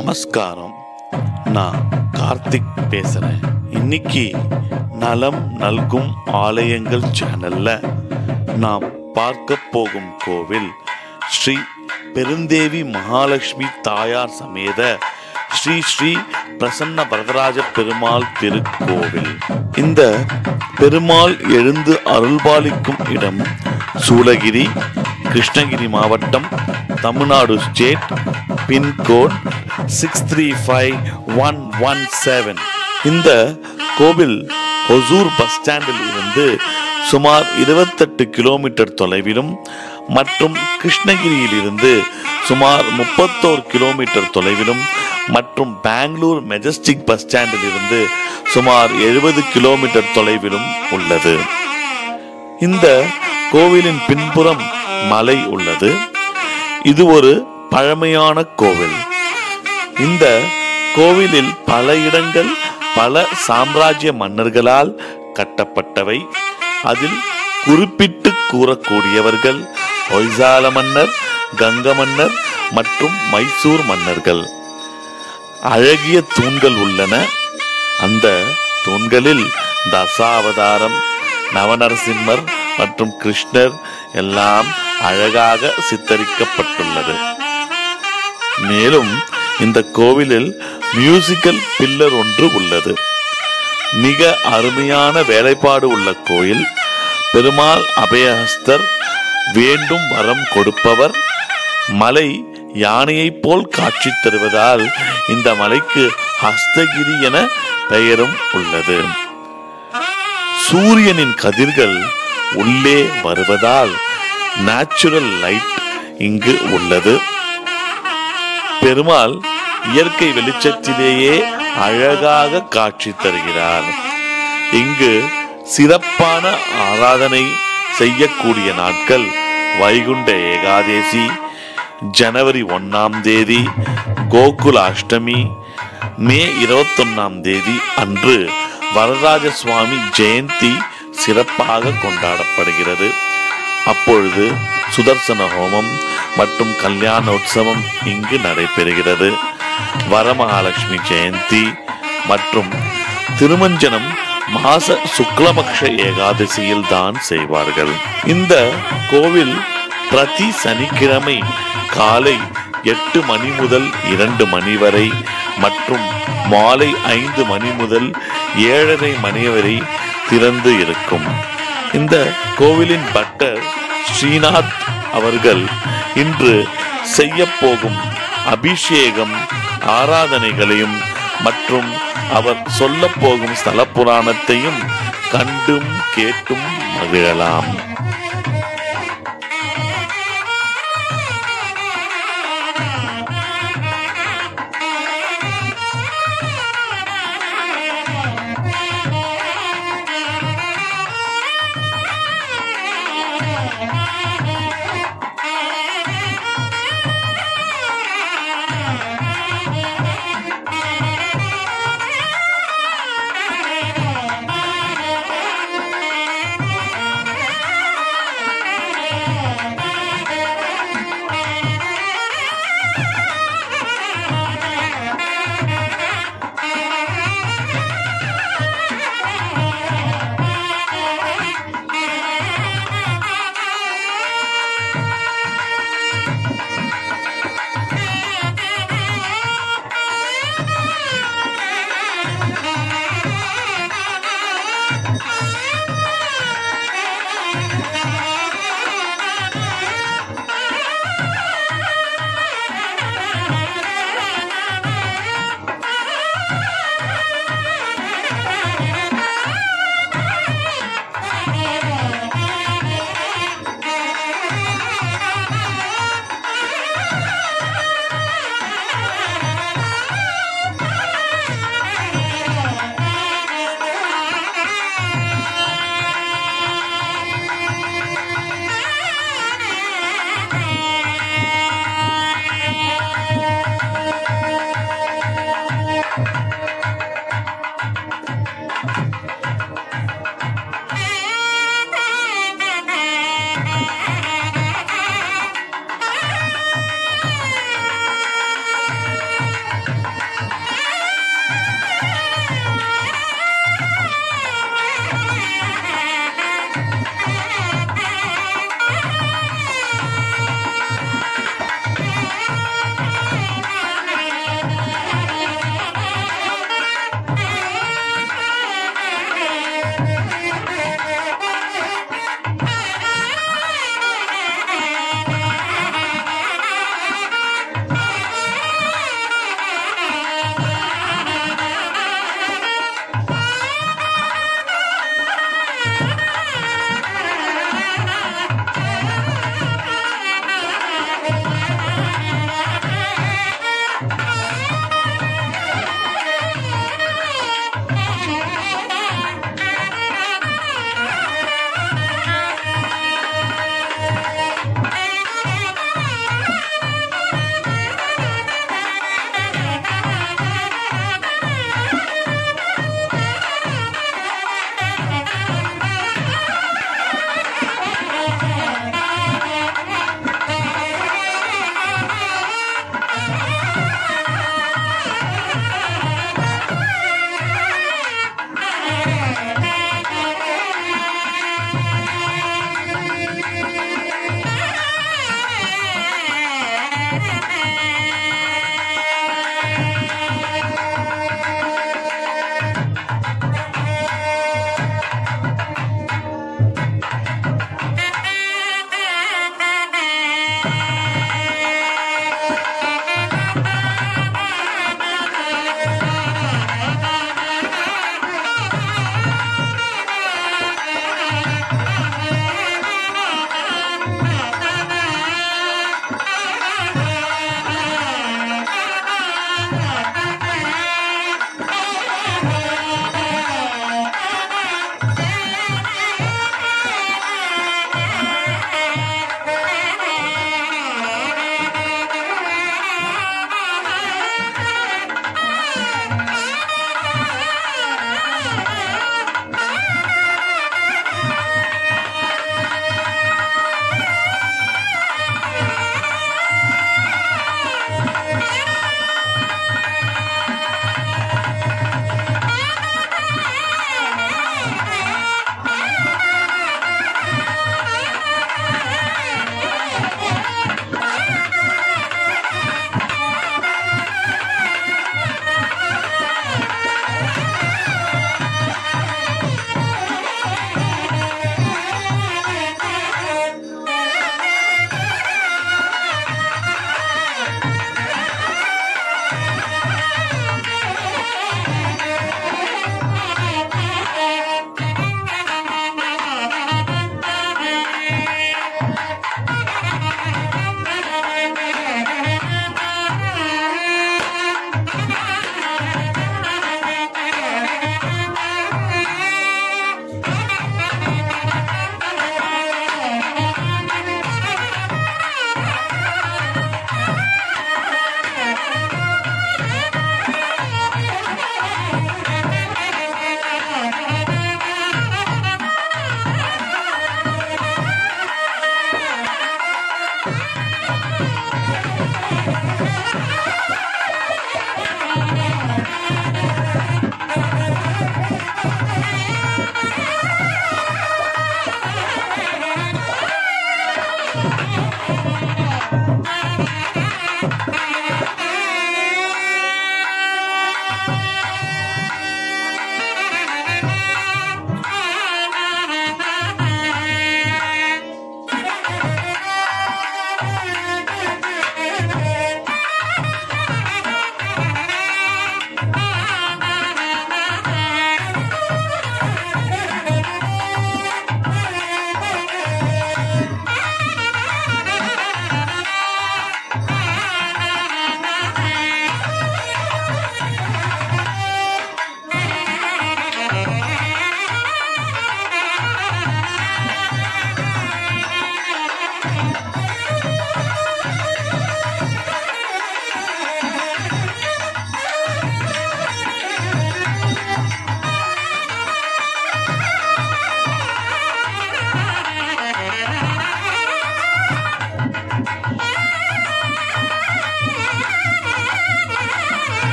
நமஸ்காரம் நான் கார்த்திக் பேசுகிறேன் இன்னைக்கு நலம் நல்கும் ஆலயங்கள் சேனல்ல நாம் பார்க்க போகும் கோவில் ஸ்ரீ பெருந்தேவி மகாலட்சுமி தாயார் சமேத ஸ்ரீ ஸ்ரீ பிரசன்ன வரதராஜ பெருமாள் திருக்கோவில் இந்த பெருமாள் எழுந்து அருள்பாலிக்கும் இடம் சூளகிரி கிருஷ்ணகிரி மாவட்டம் Tamil Nadu state pincode six three five one one seven இந்த கோவில் ஒசூர் பஸ் ஸ்டாண்டில் இருந்து சுமார் இருபத்தெட்டு கிலோமீட்டர் தொலைவிலும் மற்றும் கிருஷ்ணகிரியில் இருந்து சுமார் முப்பத்தோரு கிலோமீட்டர் தொலைவிலும் மற்றும் பெங்களூர் மெஜஸ்டிக் பஸ் ஸ்டாண்டில் இருந்து சுமார் எழுபது கிலோமீட்டர் தொலைவிலும் உள்ளது இந்த கோவிலின் பின்புறம் மலை உள்ளது இது ஒரு பழமையான கோவில் இந்த கோவிலில் பல இடங்கள் பல சாம்ராஜ்ய மன்னர்களால் கட்டப்பட்டவை அதில் குறிப்பிட்டு கூறக்கூடியவர்கள் ஹொய்சால மன்னர் கங்க மன்னர் மற்றும் மைசூர் மன்னர்கள் அழகிய தூண்கள் உள்ளன அந்த தூண்களில் தசாவதாரம் நவநரசிம்மர் மற்றும் கிருஷ்ணர் எல்லாம் அழகாக சித்தரிக்கப்பட்டுள்ளது மேலும் இந்த கோவிலில் மியூசிக்கல் பில்லர் ஒன்று உள்ளது மிக அருமையான வேலைப்பாடு உள்ள கோயில் பெருமாள் அபயஹஸ்தர் வேண்டும் வரம் கொடுப்பவர் மலை யானையைப் போல் காட்சி தருவதால் இந்த மலைக்கு ஹஸ்தகிரி என பெயரும் உள்ளது சூரியனின் கதிர்கள் உள்ளே வருவதால் நேச்சுரல் லைட் இங்கு உள்ளது பெருமாள் இயற்கை வெளிச்சத்திலேயே அழகாக காட்சி தருகிறார் இங்கு சிறப்பான ஆராதனை செய்யக்கூடிய நாட்கள் வைகுண்ட ஏகாதேசி ஜனவரி ஒன்னாம் தேதி கோகுல அஷ்டமி மே இருபத்தொன்னாம் தேதி அன்று வரதராஜ சுவாமி ஜெயந்தி சிறப்பாக கொண்டாடப்படுகிறது அப்பொழுது சுதர்சன ஹோமம் மற்றும் கல்யாண உற்சவம் இங்கு நடைபெறுகிறது வரமகாலட்சுமி ஜெயந்தி மற்றும் திருமஞ்சனம் மாச சுக்லபக்ஷ ஏகாதசியில் தான் செய்வார்கள் இந்த கோவில் பிரதி சனிக்கிழமை காலை எட்டு மணி முதல் இரண்டு மணி வரை மற்றும் மாலை ஐந்து மணி முதல் ஏழரை மணி வரை திறந்து இருக்கும் இந்த கோவிலின் பட்டர் ஸ்ரீநாத் அவர்கள் இன்று செய்ய போகும் அபிஷேகம் ஆராதனைகளையும் மற்றும் அவர் சொல்ல போகும் ஸ்தல புராணத்தையும் கண்டும் கேட்டும் மகிழலாம்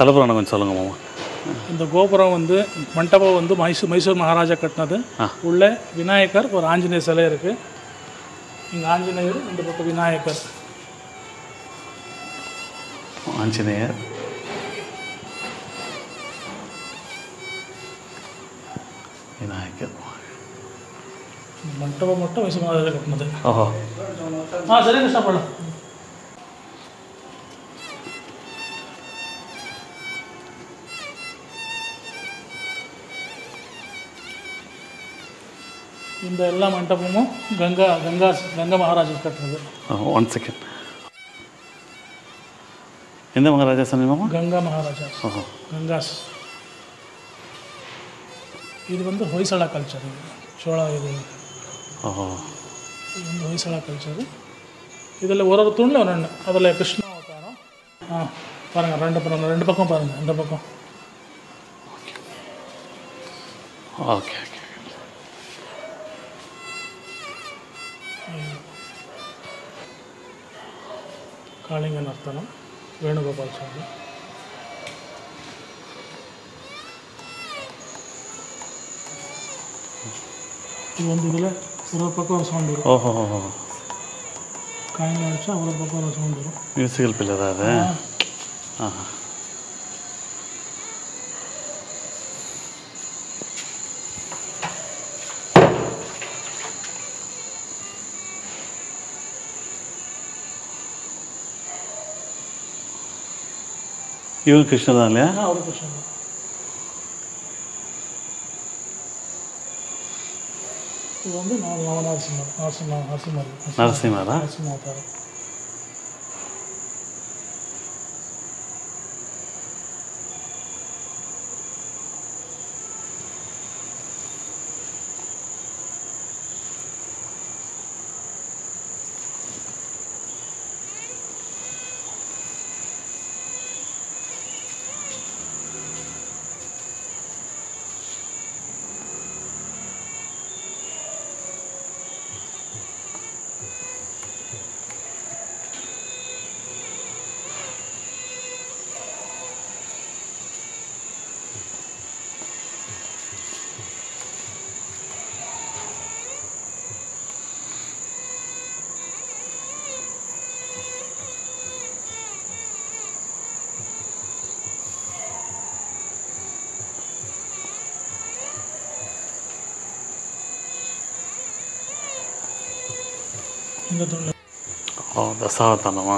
ஸ்தல புராணம் கொஞ்சம் சொல்லுங்க மாமா இந்த கோபுரம் வந்து மண்டபம் வந்து மைசூர் மைசூர் மகாராஜா கட்டினது ஆ. உள்ள விநாயகர் ஒரு ஆஞ்சநேயர் சிலை இருக்குது இங்கே ஆஞ்சநேயர் இந்த பக்கம் விநாயகர் ஆஞ்சநேயர் விநாயகர் இந்த மண்டபம் மட்டும் மைசூர் மகாராஜா கட்டினது ஓஹோ ஆ சரி கஷ்டப்படலாம் இந்த எல்லா மண்டபமும் கங்கா கங்கா கங்கா மகாராஜா கட்டுறது ஒன் செகண்ட் எந்த மகாராஜா சொன்னீங்க மாமா கங்கா மகாராஜா ஓஹோ கங்காஸ் இது வந்து ஹொய்சலா கல்ச்சர் இது சோழா இது ஓஹோ இது வந்து ஹொய்சலா கல்ச்சர் இதில் ஒரு ஒரு தூணில் ஒரு ரெண்டு அதில் கிருஷ்ணா அவதாரம் ஆ பாருங்கள் ரெண்டு பக்கம் ரெண்டு பக்கம் பாருங்கள் இந்த பக்கம் ஓகே ஓகே காளிங்க நர்த்தனம் வேணுகோபால் சுவாமி இது வந்து இதில் ஒரு ஒரு பக்கம் ஒரு சவுண்ட் வரும் ஓஹோ ஓஹோ காயிங்க வச்சா ஒரு ஒரு பக்கம் ஒரு சவுண்ட் வரும் மியூசிக்கல் பில்லரா அது ஆஹா இவங்க கிருஷ்ணர் தான் இல்லையா ஆ ஒரு கிருஷ்ணன் தான். இது வந்து நவ நவநரசிம்மர் நரசிம்ம நரசிம்மர் நரசிம்மரா நரசிம்ம அவதாரம் இந்த தூணில் ஓ தசாவதானமா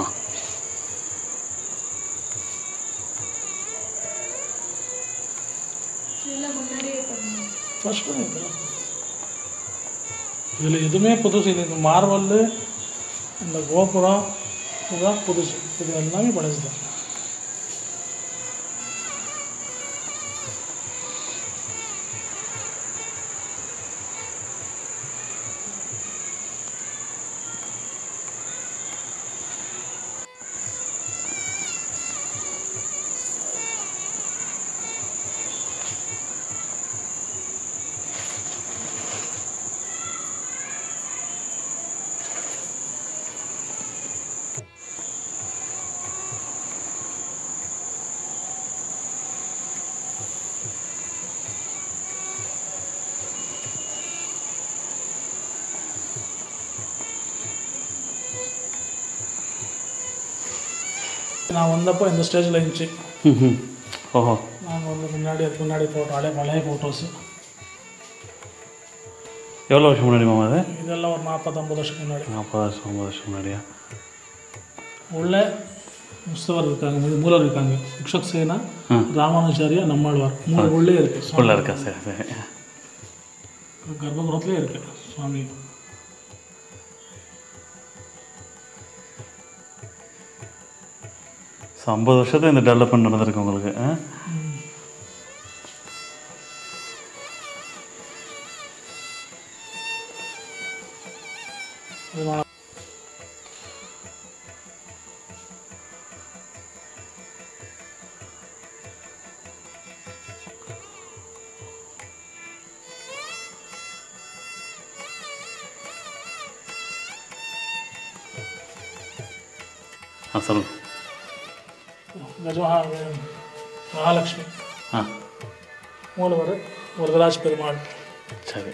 ஃபஸ்ட்டு இதெல்லாம் இதில் எதுவுமே புதுசு இது இந்த மார்வல் இந்த கோபுரம் இதுதான் புதுசு இது எல்லாமே பழசு தான் நான் வந்தப்போ இந்த ஸ்டேஜில் இருந்துச்சு ம்ஹும். ஓஹோ நாங்கள் வந்து முன்னாடி அதுக்கு முன்னாடி ஃபோட்டோ பழைய பழைய ஃபோட்டோஸு எவ்வளோ வருஷம் முன்னாடி மாமா அது இதெல்லாம் ஒரு நாற்பது ஐம்பது வருஷத்துக்கு முன்னாடி நாற்பது வருஷம் ஐம்பது வருஷம் முன்னாடியா உள்ள முஸ்தவர் இருக்காங்க மூ- மூலர் இருக்காங்க இக்ஷக் சேனா ஆ. ராமானுஜாரியா நம்மாழ்வார் மூணு உள்ளே இருக்கு சுவாமி. உள்ள இருக்கா சரி சரி கர்ப்பகுரத்துலேயே இருக்கு சுவாமி ஸோ ஐம்பது வருஷத்துல இந்த டெவலப்மெண்ட் நடந்திருக்கு உங்களுக்கு ஆ? விமான ஆ சொல்லுங்க கஜமஹா மகாலட்சுமி ஆ மூலவர் வரதராஜ் பெருமாள் சரி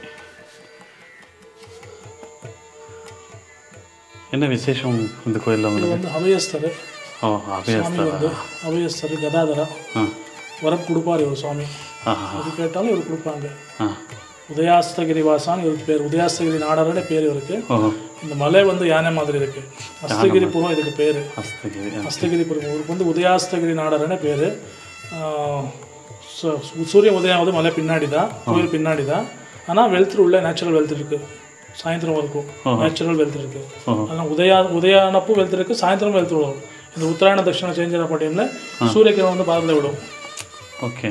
என்ன விசேஷம் இந்த கோயிலில் இது உங்களுக்கு வந்து அபயஸ்தர் ஓ சுவாமி அபயஸ்தரா வந்து அபயஸ்தர் கதாதரா ஆ வரம் கொடுப்பார் இவர் சுவாமி ஆஹா அது கேட்டாலும் இவர் கொடுப்பாங்க ஆ உதயாஸ்தகிரி வாசான்னு இவருக்கு பேர் உதயாஸ்தகிரி நாடர்னே பேர் இவருக்கு ஓ இந்த மலை வந்து யானை மாதிரி இருக்கு அஸ்தகிரிபுரம் இதுக்கு பேர் அஸ்தகிரி ஆ. அஸ்தகிரிபுரம் இவருக்கு வந்து உதயாஸ்தகிரி நாடர்னே பேர் சூரிய உதயம் வந்து மலை பின்னாடி தான் கோயில் பின்னாடி தான் ஆனால் வெல்த் உள்ள நேச்சுரல் வெல்த் இருக்கு சாயந்தரம் வரைக்கும் நேச்சுரல் வெல்த் இருக்கு ஓஹோ. அதனால் உதயா உதயானப்பும் வெல்த் இருக்கு சாயந்தரம் வெல்த் வரும் இந்த உத்தராயண தட்சிணம் சேஞ்ச் ஆன டைம்ல சூரியக்கிரகம் வந்து பாதத்தில் விடும் ஓகே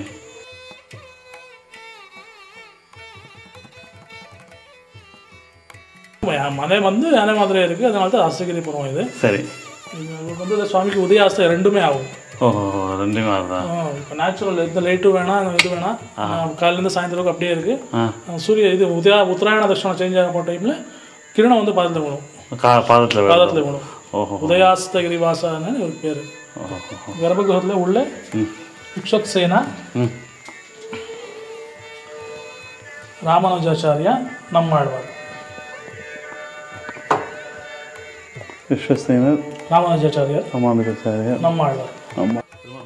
மலை வந்து யானை மாதிரியே இருக்கு அதனால தான் அஸ்தகிரிபுரம் இது சரி இது வந்து இந்த சுவாமிக்கு உதயாஸ்த ரெண்டுமே ஆகும் ஓஹோ ரெண்டுமே அதுதான் இப்போ நேச்சுரல் எந்த லைட்டும் வேணாம் இது வேணாம் காலையிலேருந்து சாயந்தரம் அப்படியே இருக்கு ஆ அஹ் சூரிய இது உதயா உத்தராயண தர்ஷனம் சேஞ்ச் ஆக போகிற டைமில் கிரணம் வந்து பாதத்தில் விடும் கா பாதத்தில் பாதத்தில் விடும் ஓஹோ உதயாஸ்தகிரி வாசான்னு ஒரு பேர் ஓஹோ கர்ப்பகிரகத்தில் உள்ள ம் விக்ஷத் சேனா ம் ராமானுஜாச்சாரியா நம்மாழ்வார் விஸ்வசேனர் ராமானுஜாச்சாரியார் சமாந்திராச்சாரியர் நம்மாழ்வார் ஆமாம்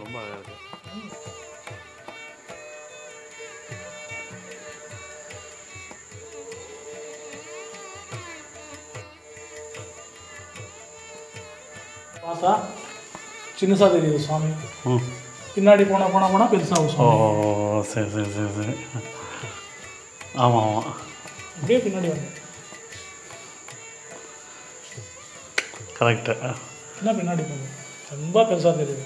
பார்த்தா சின்னசா தெரியுது சுவாமி ம் பின்னாடி போனா போனா போனா பெருசாகும் ஓ சுவாமி சரி சரி சரி சரி ஆமாம் ஆமாம் அப்படியே பின்னாடி வந்து கரெக்டு என்ன பின்னாடி போகும் ரொம்ப பெருசா தெரியுது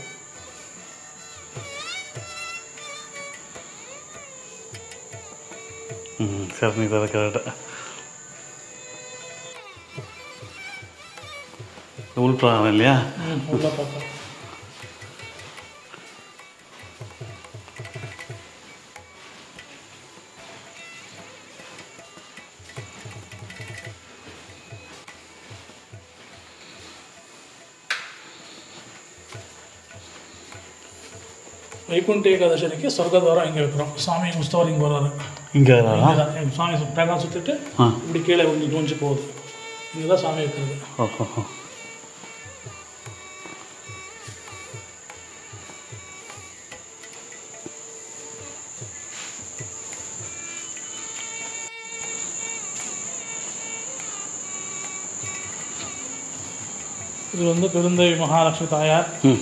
ம் சரி நீ தர கரெக்டு உள்பிரகாரம் இல்லையா ம் உள்ள பார்த்தா வைகுண்ட ஏகாதசனிக்கு சொர்க்கத்வாரம் இங்கே வைக்கிறோம் சாமி உஸ்தவர் இங்கே வர்றாரு இங்கே இங்கே தான் எங்கள் சாமி சு- தேங்காய் சுற்றிட்டு ஆ இப்படி கீழே கொஞ்சம் தோஞ்சு போகுது இங்கே தான் சாமி வைக்கிறது ஓஹோ இது வந்து பெருந்தேவி மகாலட்சுமி தாயார் ம்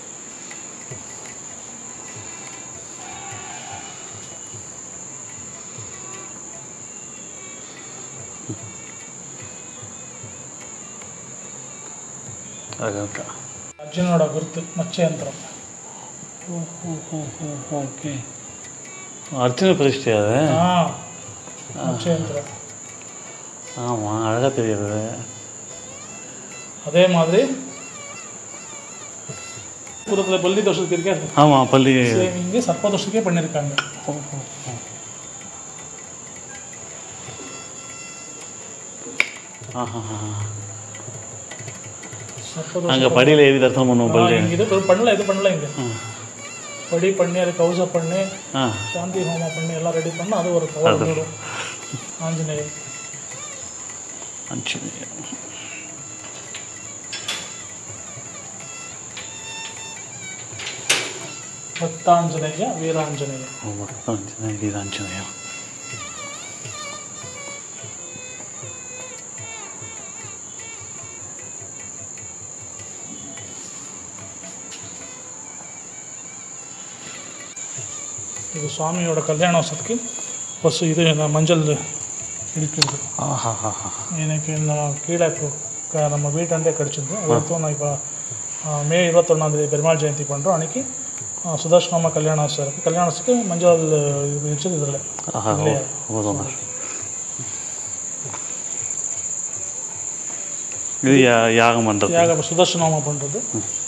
அழகா இருக்கா அர்ஜுனோட குருத்து மச்சயந்திரம் ஓகே அர்ச்சனை பிரதிஷ்டையா அது ஆ மச்சயந்திரம் ஆமாம் அழகாக தெரியுது அதே மாதிரி புறத்தில் பள்ளி தோஷத்துக்கு இருக்கே ஆமாம் பள்ளி சேம் இங்கே சர்ப்ப தோஷத்துக்கே பண்ணியிருக்காங்க ஆஹா சர்ப்ப அங்கே தோஷம் படியில் ஏறி தரிசனம் பண்ணுவோம் ஆ, பள்ளி இங்க இது பண்ணல இது பண்ணல இங்கே படி பண்ணி அது கவுச பண்ணி ஆ சாந்தி ஹோமம் பண்ணி எல்லாம் ரெடி பண்ணி அது ஒரு பவர் வந்துடும் ஆஞ்சநேயர் அஞ்சு பக்தாஞ்சநேய வீராஞ்சநேய ஆமாம் அஞ்சு இது அஞ்சனையா இது சுவாமியோட கல்யாணோசத்துக்கு பசு இது இந்த மஞ்சள் இடிக்கிறது ஆஹா ஆஹா எனக்கு இந்த கீழே இப்போ க- நம்ம வீட்டாண்டே கிடச்சிருந்து அதை எடுத்து நான் இப்போ மே இருபத்தொன்னாந்தேதி பெருமாள் ஜெயந்தி பண்ணுறோம் அன்றைக்கி சுதர்ஷனமா கல்யாணோத்சவம் இருக்குது கல்யாணத்துக்கு மஞ்சள் இது வச்சது இதில் ஆஹா ஓ போதும் இது யா யாகம் பண்ணுறது யாக சுதர்ஷனமா பண்ணுறது